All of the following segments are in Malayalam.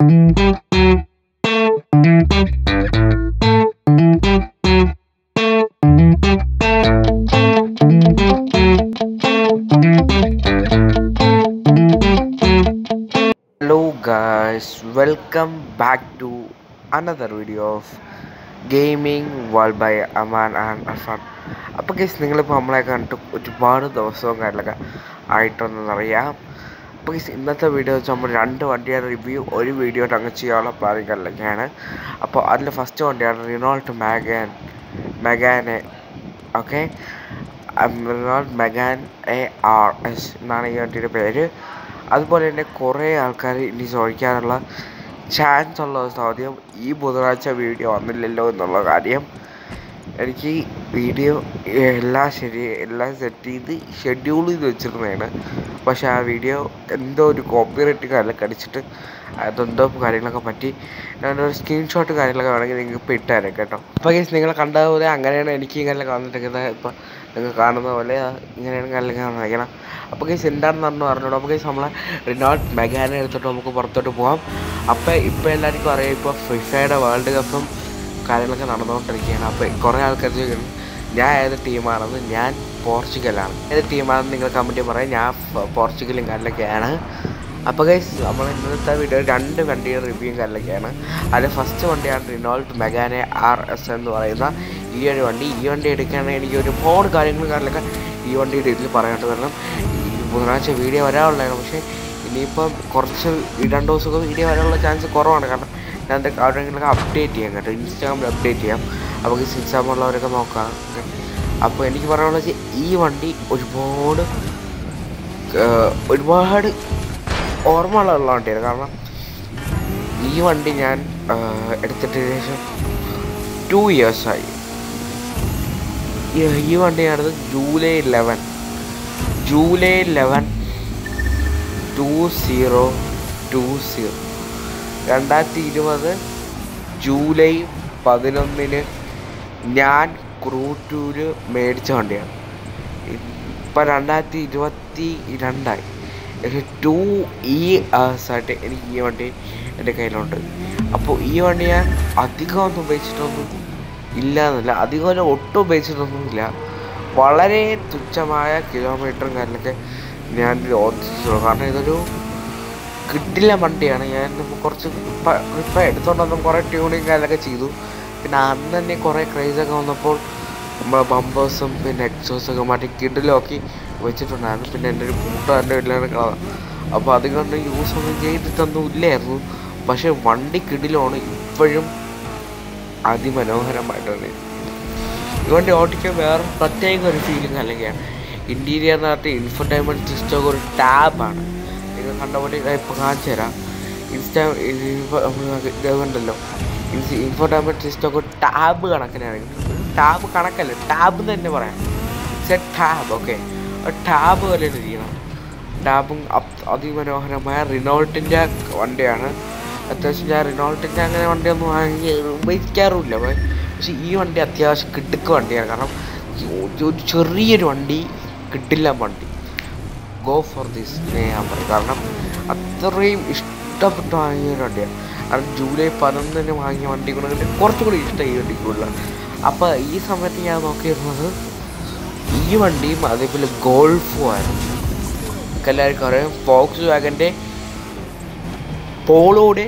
Hello guys, welcome back to another video of gaming world by Aman and Afan അപ്പോൾ കേസ് നിങ്ങളിപ്പോൾ നമ്മളെ കണ്ടിട്ട് ഒരുപാട് ദിവസവും കാര്യങ്ങളൊക്കെ ആയിട്ടൊന്നറിയാം അപ്പോൾ കേസ് ഇന്നത്തെ വീഡിയോ വെച്ചാൽ നമ്മൾ രണ്ട് വണ്ടിയുടെ റിവ്യൂ ഒരു വീഡിയോ അങ്ങ് ചെയ്യാനുള്ള പ്ലാനിങ് കാര്യങ്ങളൊക്കെയാണ് അപ്പോൾ അതിൽ ഫസ്റ്റ് വണ്ടിയാണ് Renault Megane Megane okay Renault Megane A R S എന്നാണ് ഈ വണ്ടിയുടെ പേര് അതുപോലെ തന്നെ കുറേ ആൾക്കാർ ഇനി ചോദിക്കാനുള്ള ചാൻസ് ഉള്ള ഒരു സാധ്യം ഈ ബുധനാഴ്ച വീഡിയോ വന്നില്ലല്ലോ എന്നുള്ള കാര്യം എനിക്ക് വീഡിയോ എല്ലാം ശരി എല്ലാം സെറ്റ് ചെയ്ത് ഷെഡ്യൂൾ ചെയ്ത് വെച്ചിരുന്നതാണ് പക്ഷെ ആ വീഡിയോ എന്തോ ഒരു കോപ്പിറൈറ്റ് കാര്യങ്ങളൊക്കെ അടിച്ചിട്ട് അതെന്തോ കാര്യങ്ങളൊക്കെ പറ്റി ഞാനൊരു സ്ക്രീൻഷോട്ട് കാര്യങ്ങളൊക്കെ വേണമെങ്കിൽ നിങ്ങൾക്ക് ഇപ്പോൾ ഇട്ടുതരാം കേട്ടോ അപ്പോൾ കേസ് നിങ്ങൾ കണ്ടതുപോലെ അങ്ങനെയാണ് എനിക്ക് ഇങ്ങനെയൊക്കെ വന്നിട്ടിരിക്കുന്നത് ഇപ്പോൾ നിങ്ങൾ കാണുന്ന പോലെ ഇങ്ങനെയാണ് കാര്യങ്ങളൊക്കെ വന്നിരിക്കണം അപ്പോൾ കേസ് എന്താണെന്ന് പറഞ്ഞു പറഞ്ഞോളൂ അപ്പോൾ കേസ് നമ്മളെ റിനോട്ട് മെഗാനെ എടുത്തിട്ട് നമുക്ക് പുറത്തോട്ട് പോകാം അപ്പോൾ ഇപ്പോൾ എല്ലാവർക്കും അറിയാം ഇപ്പോൾ ഫിഫയുടെ വേൾഡ് കപ്പും കാര്യങ്ങളൊക്കെ നടന്നുകൊണ്ടിരിക്കുകയാണ് അപ്പോൾ കുറേ ആൾക്കാർ ചോദിക്കുന്നു ഞാൻ ഏത് ടീമാണെന്ന് ഞാൻ പോർച്ചുഗലാണ് ഏത് ടീമാണെന്ന് നിങ്ങൾ കമൻറ്റ് പറയാം ഞാൻ പോർച്ചുഗലും കാര്യങ്ങളൊക്കെയാണ് അപ്പോൾ ഗൈസ് നമ്മൾ ഇന്നത്തെ വീഡിയോ രണ്ട് വണ്ടിയുടെ റിവ്യൂയും കാര്യങ്ങളൊക്കെയാണ് അതിൽ ഫസ്റ്റ് വണ്ടിയാണ് റിനോൾട്ട് മെഗാനെ ആർ എസ് എന്ന് പറയുന്ന ഈ ഒരു വണ്ടി ഈ വണ്ടി എടുക്കുകയാണെങ്കിൽ എനിക്ക് ഒരുപാട് കാര്യങ്ങളും കാര്യങ്ങളൊക്കെ ഈ വണ്ടിയുടെ ഇതിൽ പറയാനുണ്ട് കാരണം ഈ ബുധനാഴ്ച വീഡിയോ വരാനുള്ളതാണ് പക്ഷേ ഇനിയിപ്പം കുറച്ച് രണ്ട് ദിവസമൊക്കെ വീഡിയോ വരാനുള്ള ചാൻസ് കുറവാണ് കാരണം ഞാൻ എൻ്റെ കാര്യങ്ങളൊക്കെ അപ്ഡേറ്റ് ചെയ്യാം കേട്ടോ ഇൻസ്റ്റാഗ്രാമിൽ അപ്ഡേറ്റ് ചെയ്യാം അപ്പോൾ ഇൻസ്റ്റാഗ്രാം ഉള്ളവരൊക്കെ നോക്കാം അപ്പോൾ എനിക്ക് പറയാനുള്ളത് ഈ വണ്ടി ഒരുപാട് ഒരുപാട് ഓർമ്മയുള്ള വണ്ടിയാണ് കാരണം ഈ വണ്ടി ഞാൻ എടുത്തിട്ട് ശേഷം ടു ഇയേഴ്സായി ഈ വണ്ടിയാണത് July eleven July eleven two zero two zero രണ്ടായിരത്തി ഇരുപത് ജൂലൈ പതിനൊന്നിന് ഞാൻ ക്രൂറ്റൂര് മേടിച്ച വണ്ടിയാണ് ഇപ്പം രണ്ടായിരത്തി ഇരുപത്തി രണ്ടായി പക്ഷേ ടു ഇയേഴ്സായിട്ട് എനിക്ക് ഈ വണ്ടി എൻ്റെ കയ്യിലുണ്ട് അപ്പോൾ ഈ വണ്ടി ഞാൻ അധികമൊന്നും ഉപയോഗിച്ചിട്ടൊന്നും ഇല്ല എന്നല്ല അധികം ഒട്ടും ഉപയോഗിച്ചിട്ടൊന്നുമില്ല വളരെ തുച്ഛമായ കിലോമീറ്ററും കാര്യങ്ങളൊക്കെ ഞാൻ ഓടിച്ചിട്ടുള്ളൂ കാരണം ഇതൊരു കിട്ടില്ല വണ്ടിയാണ് ഞാൻ കുറച്ച് ഇപ്പം എടുത്തോണ്ടൊന്നും കുറേ ട്യൂണിങ് കാര്യങ്ങളൊക്കെ ചെയ്തു പിന്നെ അന്ന് തന്നെ കുറേ ക്രൈസൊക്കെ വന്നപ്പോൾ നമ്മളെ ബമ്പേഴ്സും പിന്നെ എക്സോസൊക്കെ മാറ്റി കിഡിലാക്കി വെച്ചിട്ടുണ്ടായിരുന്നു പിന്നെ എൻ്റെ ഒരു കൂട്ടുകാരൻ്റെ വീട്ടിലാണ് കളർ അപ്പോൾ അത് കൊണ്ട് യൂസ് ഒന്നും ചെയ്തിട്ടൊന്നും ഇല്ലായിരുന്നു പക്ഷേ വണ്ടി കിടിലാണ് ഇപ്പോഴും അതിമനോഹരമായിട്ടാണ് ഈ വണ്ടി ഓടിക്കാൻ വേറെ പ്രത്യേക ഒരു ഫീലിംഗ് അല്ലെങ്കിലാണ് ഇൻറ്റീരിയർ എന്ന് പറഞ്ഞാൽ ഇൻഫർടൈൻമെൻറ്റ് സിസ്റ്റം ഒരു ടാബാണ് നിങ്ങൾ കണ്ട പോലെ ഇപ്പോൾ കാണിച്ചു തരാം ഇൻസ്റ്റാ ഇതുണ്ടല്ലോ ഇൻഫോർടൈൻമെൻറ്റ് സിസ്റ്റം ഒക്കെ ടാബ് കണക്കിനാണ് ടാബ് കണക്കല്ല ടാബ് എന്ന് തന്നെ പറയാം സെറ്റ് ടാബ് ഓക്കെ ടാബ് പോലെ ഇരിക്കണം ടാബും അതിമനോഹരമായ റിനോൾട്ടിൻ്റെ വണ്ടിയാണ് അത്യാവശ്യം ഞാൻ റിനോൾട്ടിൻ്റെ അങ്ങനെ വണ്ടിയൊന്നും വാങ്ങി ഉപയോഗിക്കാറുമില്ല പക്ഷേ ഈ വണ്ടി അത്യാവശ്യം കിടുക്ക വണ്ടിയാണ് കാരണം ഒരു ചെറിയൊരു വണ്ടി കിട്ടില്ല വണ്ടി ഗോ ഫോർ ദിസ് ഞാൻ പറയും കാരണം അത്രയും ഇഷ്ടപ്പെട്ട് വാങ്ങിയ ഒരു വണ്ടിയാണ് കാരണം ജൂലൈ പതിനൊന്നിന് വാങ്ങിയ വണ്ടി കൊണ്ട് കുറച്ചും കൂടി ഇഷ്ടം ഈ വണ്ടി കൂടുതലാണ് അപ്പോൾ ഈ സമയത്ത് ഞാൻ നോക്കിയിരുന്നത് ഈ വണ്ടിയും അതേപോലെ ഗോൾഫും ആയിരുന്നു എല്ലാവർക്കും അറിയാം ഫോക്സ് വാഗൻ്റെ പോളോയുടെ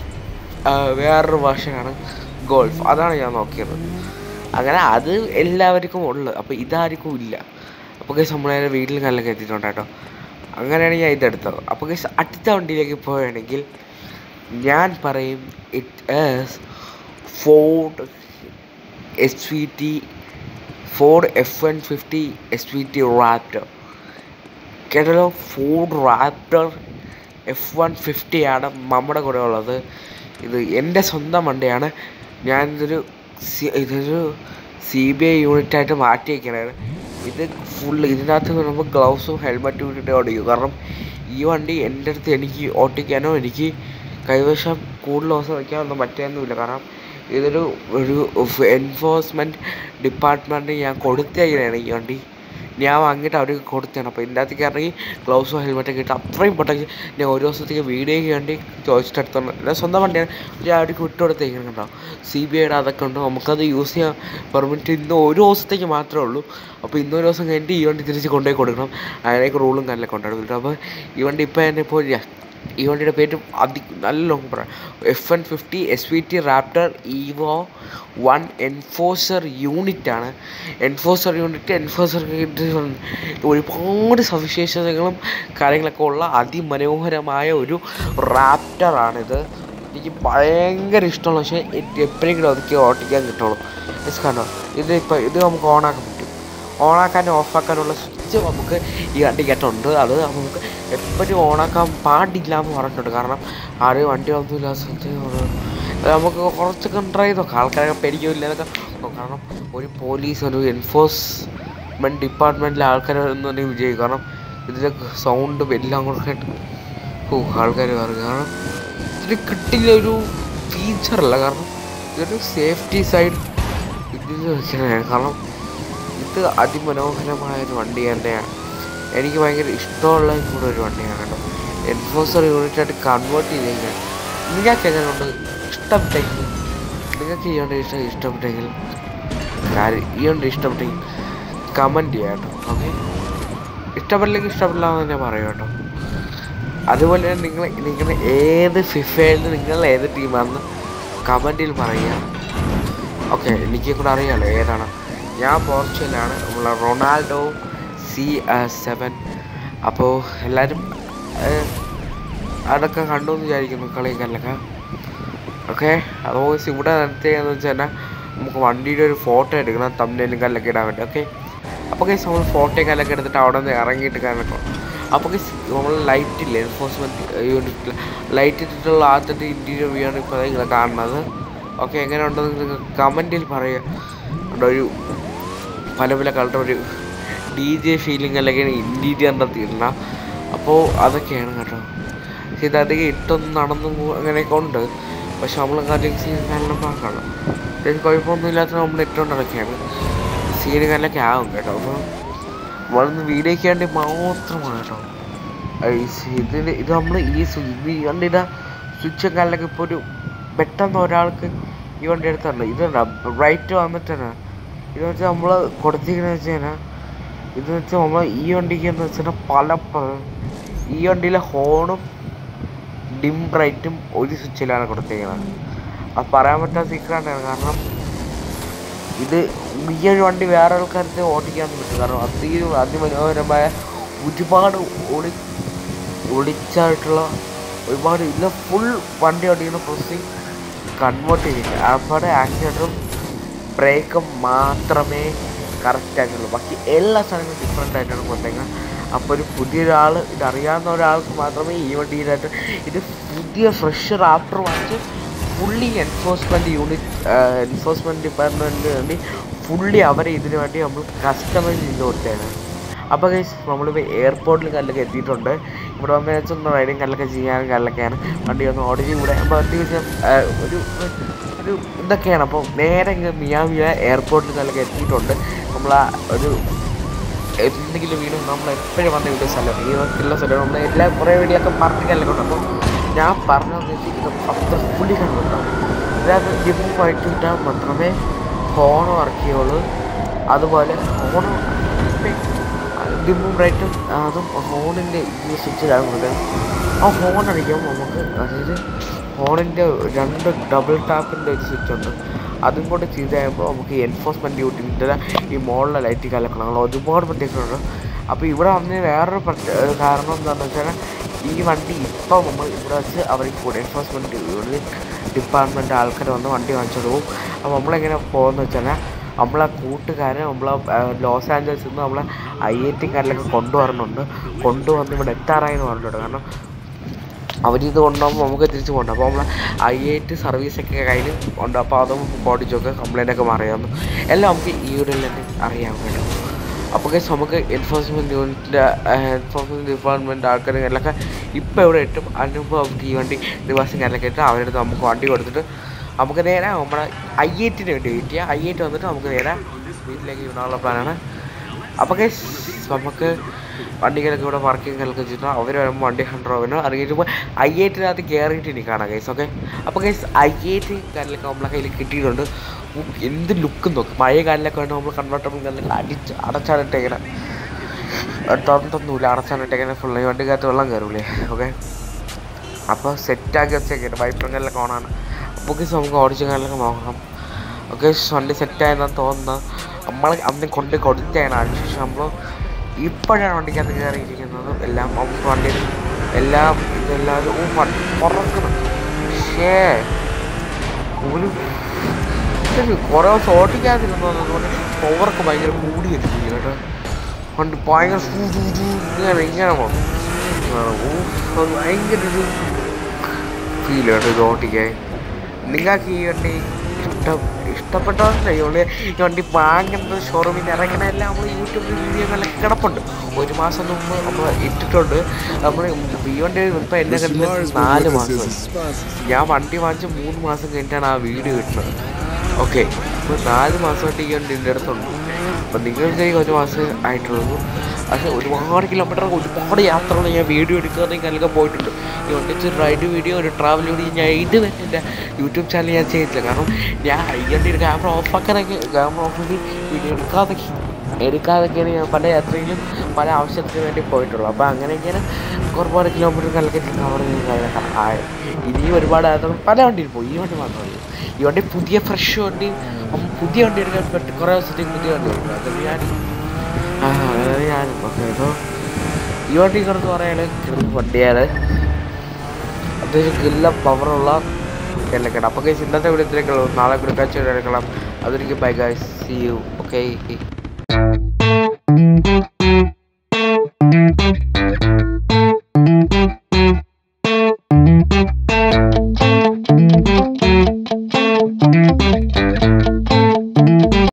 വേറൊരു വേർഷനാണ് ഗോൾഫ് അതാണ് ഞാൻ നോക്കിയത് അങ്ങനെ അത് എല്ലാവർക്കും ഉള്ളത് അപ്പോൾ ഇതാർക്കും ഇല്ല അപ്പോൾ കേസ് നമ്മളെ വീട്ടിൽ കല്ലൊക്കെ എത്തിയിട്ടുണ്ട് കേട്ടോ അങ്ങനെയാണ് ഞാൻ ഇതെടുത്തത് അപ്പോൾ കേസ് അടുത്ത വണ്ടിയിലേക്ക് പോവുകയാണെങ്കിൽ ഞാൻ പറയും it is Ford S V T Ford F one fifty S V T Raptor കേട്ടല്ലോ ഫോർഡ് റാപ്റ്റർ എഫ് വൺ ഫിഫ്റ്റിയാണ് നമ്മുടെ കൂടെ ഉള്ളത് ഇത് എൻ്റെ സ്വന്തം വണ്ടിയാണ് ഞാനിതൊരു ഇതൊരു സി ബി ഐ യൂണിറ്റായിട്ട് മാറ്റി വയ്ക്കണതാണ് ഇത് ഫുള്ള് ഇതിനകത്ത് നമ്മൾ ഗ്ലൗസും ഹെൽമെറ്റും ഇട്ടിട്ട് ഓടിക്കും കാരണം ഈ വണ്ടി എൻ്റെ അടുത്ത് എനിക്ക് ഓട്ടിക്കാനോ എനിക്ക് കൈവശം കൂടുതൽ ദിവസം വയ്ക്കാനൊന്നും പറ്റുകയൊന്നുമില്ല കാരണം ഇതൊരു ഒരു എൻഫോഴ്സ്മെൻറ്റ് ഡിപ്പാർട്ട്മെൻറ്റ് ഞാൻ കൊടുത്തേക്കണതാണ് ഈ വണ്ടി ഞാൻ വാങ്ങിയിട്ട് അവർക്ക് കൊടുത്തതാണ് അപ്പോൾ ഇതിൻ്റെ അകത്തേക്ക് ഇറങ്ങി ഗ്ലൗസും ഹെൽമെറ്റൊക്കെ ഇട്ട് അത്രയും പ്രൊട്ടക്ഷൻ ഞാൻ ഒരു ദിവസത്തേക്ക് വീഡിയോയ്ക്ക് വേണ്ടി ചോദിച്ചിട്ട് എടുത്തോണ്ട് ഞാൻ സ്വന്തം വണ്ടിയാണ് ഞാൻ അവർക്ക് വിട്ടുകൊടുത്തേക്കണം കേട്ടോ സി ബി ഐയുടെ അതൊക്കെ ഉണ്ട് നമുക്കത് യൂസ് ചെയ്യാൻ പെർമിറ്റ് ഇന്ന് ഒരു ദിവസത്തേക്ക് മാത്രമേ ഉള്ളൂ അപ്പോൾ ഇന്നൊരു ദിവസം കഴിഞ്ഞിട്ട് ഈ വണ്ടി തിരിച്ച് കൊണ്ടുപോയി കൊടുക്കണം അതിനൊക്കെ റൂളും കാര്യങ്ങളൊക്കെ ഉണ്ടായിരുന്നു അപ്പോൾ ഈ വണ്ടി ഇപ്പോൾ എന്നെ ഇപ്പോൾ ഈ വണ്ടിയുടെ പേര് അതി നല്ല ലോങ് പറയാം F N fifty S V T Raptor evo one enforcer unit ആണ് എൻഫോഴ്സർ യൂണിറ്റ് എൻഫോഴ്സർ യൂണിറ്റ് ഒരുപാട് സവിശേഷതകളും കാര്യങ്ങളൊക്കെ ഉള്ള അതിമനോഹരമായ ഒരു റാപ്റ്ററാണിത് എനിക്ക് ഭയങ്കര ഇഷ്ടമുള്ള പക്ഷേ എനിക്ക് എപ്പോഴെങ്കിലും അതൊക്കെ ഓട്ടിക്കാൻ കിട്ടുള്ളൂ മീൻസ് കണ്ടോ ഇത് ഇപ്പോൾ ഇത് നമുക്ക് ഓണാക്കാൻ പറ്റും ഓണാക്കാനും ഓഫാക്കാനുള്ള സ്വിച്ച് നമുക്ക് ഈ വണ്ടിക്കകത്തുണ്ട് അത് നമുക്ക് എപ്പോഴും ഓണാക്കാൻ പാടില്ല എന്ന് പറഞ്ഞിട്ടുണ്ട് കാരണം ആരും വണ്ടി ഒന്നുമില്ല സ്വിച്ച് അത് നമുക്ക് കുറച്ചൊക്കെ ട്രൈ ചെയ്ത് നോക്കാം ആൾക്കാരൊക്കെ പേടിക്കില്ല എന്നൊക്കെ നോക്കാം. കാരണം ഒരു പോലീസ് ഒരു എൻഫോഴ്സ്മെൻറ്റ് ഡിപ്പാർട്ട്മെൻറ്റിലെ ആൾക്കാർ എന്ന് വിജയിക്കും കാരണം ഇതിൻ്റെ സൗണ്ടും എല്ലാം കൂടെ കേട്ട് ഓ ആൾക്കാർ പറയും കാരണം ഇതിന് കിട്ടിയ ഒരു ഫീച്ചറല്ല കാരണം ഇതൊരു സേഫ്റ്റി സൈഡ് ഇതിൽ വെക്കണതാണ് കാരണം ഇത് അതിമനോഹരമായ ഒരു വണ്ടി തന്നെയാണ് എനിക്ക് ഭയങ്കര ഇഷ്ടമുള്ള കൂടെ ഒരു വണ്ടിയാണ് കേട്ടോ എൻഫോഴ്സർ യൂണിറ്റായിട്ട് കൺവേർട്ട് ചെയ്തേക്കാൻ നിങ്ങൾക്ക് എങ്ങനെയുണ്ട് ഇഷ്ടപ്പെട്ടെങ്കിൽ നിങ്ങൾക്ക് ഈ വണ്ടി ഇഷ്ടം ഇഷ്ടപ്പെട്ടെങ്കിൽ കാര്യം ഈ വണ്ടി ഇഷ്ടപ്പെട്ടെങ്കിൽ കമൻറ്റ് ചെയ്യാം കേട്ടോ ഓക്കെ ഇഷ്ടപ്പെട്ടില്ലെങ്കിൽ ഇഷ്ടപ്പെടില്ല എന്ന് തന്നെ പറയും കേട്ടോ അതുപോലെ തന്നെ നിങ്ങൾ നിങ്ങൾ ഏത് ഫിഫയിൽ നിങ്ങൾ ഏത് ടീമാണെന്ന് കമൻറ്റിൽ പറയുക ഓക്കെ എനിക്ക് കൂടെ അറിയാമല്ലോ ഏതാണ് ഞാൻ പോർച്ചുഗലാണ് നമ്മളെ റൊണാൾഡോ സി സെവൻ അപ്പോൾ എല്ലാവരും ഏഹ്, അതൊക്കെ കണ്ടു എന്ന് വിചാരിക്കുന്നു കളിയൊക്കെ ഓക്കെ അതുപോലെ ഇവിടെ നിർത്തിയെന്ന് വെച്ചാൽ നമുക്ക് വണ്ടിയുടെ ഒരു ഫോട്ടോ എടുക്കണം തമ്മിലും കല്ലൊക്കെ ഇടാൻ വേണ്ടി ഓക്കെ അപ്പോൾ കേസ് നമ്മൾ ഫോട്ടോയും കല്ലൊക്കെ എടുത്തിട്ട് അവിടെ നിന്ന് ഇറങ്ങിയിട്ട് കാരണമൊക്കെ അപ്പോൾ കേസ് നമ്മൾ ലൈറ്റില്ലേ എൻഫോഴ്സ്മെൻറ്റ് യൂണിറ്റിൽ ലൈറ്റ് ഇട്ടിട്ടുള്ള ആദ്യത്തെ ഇൻറ്റീരിയർ വ്യൂ ആണ് ഇപ്പോൾ നിങ്ങൾ കാണുന്നത് ഓക്കെ എങ്ങനെ ഉണ്ടെന്ന് നിങ്ങൾ കമൻറ്റിൽ പറയുക അവിടെ ഒരു പല പല കളർ ഒരു ഡി ജെ ഫീലിംഗ് അല്ലെങ്കിൽ ഇൻറ്റീരിയറിൻ്റെ തീർന്ന അപ്പോൾ അതൊക്കെയാണ് കേട്ടോ പക്ഷേ ഇതധികം ഇട്ടൊന്നും നടന്നും പോ- അങ്ങനെയൊക്കെ ഉണ്ട് പക്ഷെ നമ്മൾ കാര്യം കാരണം പാക്കാണ് ഇതിന് കുഴപ്പമൊന്നുമില്ലാത്ത നമ്മൾ ഇട്ടുകൊണ്ടിടയ്ക്കാണ് സീന് കല്ലൊക്കെ ആവും കേട്ടോ അപ്പോൾ നമ്മളൊന്ന് വീഡിയോയ്ക്ക് വേണ്ടി മാത്രമാണ് കേട്ടോ ഈ സി- ഇതിന് ഇത് നമ്മൾ ഈ സ്വി- ഇത് ഈ വണ്ടിയുടെ സ്വിച്ചും കല്ലൊക്കെ ഇപ്പോൾ ഒരു പെട്ടെന്ന് ഒരാൾക്ക് ഈ വണ്ടി എടുത്തുണ്ട് ഇത് റൈറ്റ് വന്നിട്ടാണ് ഇത് വെച്ചാൽ നമ്മൾ കൊടുത്തിരിക്കുന്നത് വെച്ച് കഴിഞ്ഞാൽ ഇത് വെച്ചാൽ നമ്മൾ ഈ വണ്ടിക്ക് എന്ന് വെച്ചാൽ പല പ- ഈ വണ്ടിയിലെ ഹോണും ഡിം ബ്രൈറ്റും ഒരു സ്വിച്ചിലാണ് കൊടുത്തിരിക്കുന്നത് അത് പറയാൻ പറ്റാത്ത സീക്രട്ടാണ് കാരണം ഇത് ഈ ഒരു വണ്ടി വേറെ ആൾക്കാർക്ക് ഓടിക്കാൻ പറ്റും കാരണം അത്രയും അതിമനോഹരമായ ഒരുപാട് ഒളി ഒളിച്ചായിട്ടുള്ള ഒരുപാട് ഇല്ല ഫുൾ വണ്ടി ഓടിക്കുന്ന പ്രോസസ്സിങ് കൺവേർട്ട് ചെയ്തില്ല അവിടെ ആക്സിഡൻറ്റും ബ്രേക്കും മാത്രമേ കറക്റ്റ് ആയിട്ടുള്ളൂ ബാക്കി എല്ലാ സാധനങ്ങളും ഡിഫറെൻ്റ് ആയിട്ടാണ് കൊടുത്തേക്കുന്നത് അപ്പോൾ ഒരു പുതിയൊരാൾ ഇതറിയാവുന്ന ഒരാൾക്ക് മാത്രമേ ഈ വണ്ടിയിലായിട്ട് ഇത് പുതിയ ഫ്രഷ് റാപ്റ്റർ വാങ്ങിച്ച് ഫുള്ളി എൻഫോഴ്സ്മെൻറ്റ് യൂണിറ്റ് എൻഫോഴ്സ്മെൻറ്റ് ഡിപ്പാർട്ട്മെൻറ്റിന് വേണ്ടി ഫുള്ളി അവരെ ഇതിന് വേണ്ടി നമ്മൾ കസ്റ്റമൈസ് ചെയ്ത് കൊടുത്തതാണ് അപ്പോൾ ഗൈസ് നമ്മളിപ്പോൾ എയർപോർട്ടിൽ കല്ലൊക്കെ എത്തിയിട്ടുണ്ട് ഇവിടെ വന്ന് വെച്ചൊന്ന് റൈഡിങ് കല്ലൊക്കെ ചെയ്യാനും കല്ലൊക്കെയാണ് വണ്ടി ഒന്ന് ഓടിച്ച് ഇവിടെ വണ്ടി വെച്ച് ഒരു ഒരു ഇതൊക്കെയാണ് അപ്പോൾ നേരെ ഇങ്ങ് മിയാമിയ എയർപോർട്ടിൽ കല്ലൊക്കെ എത്തിയിട്ടുണ്ട് നമ്മൾ ആ ഒരു എന്തെങ്കിലും വീഡിയോ നമ്മൾ എപ്പോഴും വന്ന വീഡിയോ സ്ഥലം ഈ ഉള്ള സ്ഥലം നമ്മൾ എല്ലാ കുറേ വീഡിയോ ഒക്കെ പറഞ്ഞ് കല്ലൊക്കെ ഉണ്ട് അപ്പോൾ ഞാൻ പറഞ്ഞതെന്ന് വെച്ചിരിക്കുന്നത് അത്ര ഫുള്ളി കണ്ടുണ്ടോ ഇതിനകത്ത് ജിമ്മും വൈറ്റ് ഇട്ടാൽ മാത്രമേ ഫോൺ വർക്ക് ചെയ്യുള്ളൂ അതുപോലെ ഫോൺ ഡിമ്മും ബ്രൈറ്റും അതും ഫോണിൻ്റെ ഈ സ്വിച്ചിലാണ് കൊടുക്കുന്നത് ആ ഫോൺ അടിക്കുമ്പോൾ നമുക്ക് അതായത് ഫോണിൻ്റെ രണ്ട് ഡബിൾ ടാപ്പിൻ്റെ ഒരു സ്വിച്ച് ഉണ്ട് അതും കൂടെ ചെയ്ത് കഴിയുമ്പോൾ നമുക്ക് എൻഫോഴ്സ്മെൻറ്റ് ഡ്യൂട്ടിൻ്റെ ഈ മോളിലെ ലൈറ്റ് കലക്കണം അങ്ങനെ ഒരുപാട് പ്രത്യേകതയുണ്ട് അപ്പോൾ ഇവിടെ വന്ന് വേറൊരു പ്രത്യേക കാരണം എന്താണെന്ന് വെച്ചാൽ ഈ വണ്ടി ഇപ്പോൾ നമ്മൾ ഇവിടെ വെച്ച് അവർക്ക് കൂടെ എൻഫോഴ്സ്മെൻറ്റ് ഡിപ്പാർട്ട്മെൻറ്റ് ആൾക്കാർ വന്ന് വണ്ടി വാങ്ങിച്ചോണ്ട് പോകും അപ്പോൾ നമ്മളെങ്ങനെ പോകുന്നത് വെച്ചാൽ നമ്മളെ കൂട്ടുകാരെ നമ്മളെ ആ, ലോസ് ആഞ്ചൽസിൽ നിന്ന് നമ്മളെ ഐ ഐ ടിക്കാരിലൊക്കെ കൊണ്ടുവരുന്നുണ്ട് കൊണ്ടുവന്ന് ഇവിടെ എത്താറായി എന്ന് പറഞ്ഞിട്ടുണ്ട് കാരണം അവരിത് കൊണ്ടുപോകുമ്പോൾ നമുക്ക് തിരിച്ച് പോകണ്ട അപ്പോൾ നമ്മൾ ഐ ഐ ടി സർവീസൊക്കെ കയ്യിൽ ഉണ്ട് അപ്പോൾ അതും ഓടിച്ചൊക്കെ കംപ്ലൈൻ്റ് ഒക്കെ മാറിയാന്നു എല്ലാം നമുക്ക് ഈ ഒരു തന്നെ അറിയാൻ വേണ്ടി അപ്പോൾ കേസ് നമുക്ക് എൻഫോഴ്സ്മെൻറ്റ് യൂണിറ്റിൻ്റെ എൻഫോഴ്സ്മെൻറ്റ് ഡിപ്പാർട്ട്മെൻറ്റ് ആൾക്കാരും എല്ലാം ഇപ്പോൾ ഇവിടെ എത്തും അതിനുമ്പോൾ നമുക്ക് ഈ വണ്ടി നിവാസം കാര്യങ്ങളൊക്കെ ഇട്ട് അവരുടെ അടുത്ത് നമുക്ക് വണ്ടി കൊടുത്തിട്ട് നമുക്ക് നേരെ നമ്മുടെ ഐ ഐ ടിന് വേണ്ടി വെയിറ്റ് ചെയ്യാം ഐ ഐ ടി വന്നിട്ട് നമുക്ക് നേരെ വീട്ടിലേക്ക് വിടാനുള്ള പ്ലാനാണ് അപ്പോൾ ഗൈസ് നമുക്ക് വണ്ടികളൊക്കെ ഇവിടെ വർക്കിംഗ് ഒക്കെ ചെയ്തിട്ട് അവർ വരുമ്പോൾ വണ്ടി ഹൺഡ്രഡ് ആവുന്നു അത് കഴിഞ്ഞപ്പോൾ ഐ ഐറ്റിനകത്ത് കയറിയിട്ട് ഇനി കാണാം ഗൈസ് ഓക്കെ അപ്പോൾ ഗൈസ് ഐ ഐറ്റി കാര്യങ്ങളൊക്കെ നമ്മളെ കയ്യിൽ കിട്ടിയിട്ടുണ്ട് ഉം, എന്ത് ലുക്കും നോക്കും മഴ കാലിലൊക്കെ വേണം നമ്മൾ കൺവെർട്ടബിൾ കാര്യങ്ങളൊക്കെ അടിച്ച് അടച്ചാടിട്ട് ഇങ്ങനെ തൊണ്ടൊന്നുമില്ല അടച്ചാടിട്ട് ഇങ്ങനെ ഫുള്ള് വണ്ടിക്കകത്ത് വെള്ളം കയറൂലേ ഓക്കെ അപ്പോൾ സെറ്റാക്കി വെച്ചേക്കാണ് വൈപ്പങ്ങളിലൊക്കെ ഓണാണ് അപ്പോൾ ഗൈസ് നമുക്ക് ഓടിച്ച കാര്യങ്ങളൊക്കെ നോക്കണം ഓക്കെ വണ്ടി സെറ്റായെന്നാണ് തോന്നുന്നത് നമ്മൾ അന്ന് കൊണ്ട് കൊടുത്തതാണ് അതിനുശേഷം നമ്മൾ ഇപ്പോഴാണ് വണ്ടിക്കകത്ത് കയറിയിരിക്കുന്നത് എല്ലാം നമുക്ക് വണ്ടി എല്ലാം ഇതെല്ലാവരും ഓ വണ്ടി പറക്കണം പക്ഷേ ഒരു ഒരു കുറേ ദിവസം ഓട്ടിക്കാതിരുന്നതുകൊണ്ട് പവറൊക്കെ ഭയങ്കര കൂടിയിരിക്കും കേട്ടോ വണ്ടി ഭയങ്കര ഫൂ ഫൂ ഫൂ ഇങ്ങനെ ഇങ്ങനെ പോകും ഓ അത് ഭയങ്കര ഒരു ഫീൽ കേട്ടോ ഇത് ഓട്ടിക്കാൻ നിങ്ങൾക്ക് ഈ വണ്ടി ഇഷ്ടം ഇഷ്ടപ്പെട്ടതല്ല ഈ വണ്ടി ഈ വണ്ടി വാങ്ങുന്നത് ഷോറൂമിൽ നിന്ന് ഇറങ്ങണമെല്ലാം നമ്മൾ യൂട്യൂബിൽ വീഡിയോകളൊക്കെ കിടപ്പുണ്ട് ഒരു മാസം മുമ്പ് നമ്മൾ ഇട്ടിട്ടുണ്ട് നമ്മൾ ഈ വണ്ടി ഇപ്പം എന്നെ കണ്ടിട്ട് നാല് മാസം ഞാൻ വണ്ടി വാങ്ങിച്ച് മൂന്ന് മാസം കഴിഞ്ഞിട്ടാണ് ആ വീഡിയോ കിട്ടുന്നത് ഓക്കെ ഇപ്പോൾ നാല് മാസമായിട്ട് ഈ വണ്ടി എൻ്റെ അടുത്തുണ്ട് അപ്പം നിങ്ങൾക്ക് ഒരു മാസം ആയിട്ടുള്ളൂ പക്ഷേ ഒരുപാട് കിലോമീറ്റർ ഒരുപാട് യാത്രകൾ ഞാൻ വീഡിയോ എടുക്കാതെ കാര്യങ്ങളൊക്കെ പോയിട്ടുണ്ട് ഈ ഒന്നിച്ച് റൈഡ് വീഡിയോ ഒരു ട്രാവൽ വീഡിയോ ഞാൻ ഇതുവരെ എൻ്റെ യൂട്യൂബ് ചാനൽ ഞാൻ ചെയ്തിട്ടില്ല കാരണം ഞാൻ അതിൻ്റെ ഒരു ക്യാമറ ഓഫാക്കാനൊക്കെ ക്യാമറ ഓഫ് ചെയ്ത് വീഡിയോ എടുക്കാതെ എടുക്കാതൊക്കെയാണ് ഞാൻ പല യാത്രയിലും പല ആവശ്യത്തിന് വേണ്ടി പോയിട്ടുള്ളൂ അപ്പോൾ അങ്ങനെയൊക്കെയാണ് ഒരുപാട് കിലോമീറ്റർ കലക്കറ്റ് കവർ ചെയ്ത് ആയ ഇനിയും ഒരുപാട് യാത്രകൾ പല വണ്ടിയിൽ പോയി ഈ വണ്ടി മാത്രമല്ല ഈ വണ്ടി പുതിയ ഫ്രഷ് വണ്ടി ഉം, പുതിയ വണ്ടി എടുക്കാൻ പറ്റും കുറേ ദിവസത്തേക്ക് പുതിയ വണ്ടി എടുക്കും അത് ഞാൻ ആ അതായത് ഞാൻ ഓക്കെ അപ്പോൾ ഈ വണ്ടി കിടന്ന് പറയാൻ വണ്ടിയാണ് അത്യാവശ്യം നല്ല പവറുള്ള കല്ലക്കട അപ്പോൾ കൈസ് ഇന്നത്തെ വീഡിയോത്തിലേക്കുള്ളൂ നാളെ കൂടി കാഴ്ച എടുക്കണം അതൊരിക്കും bye guys see you okay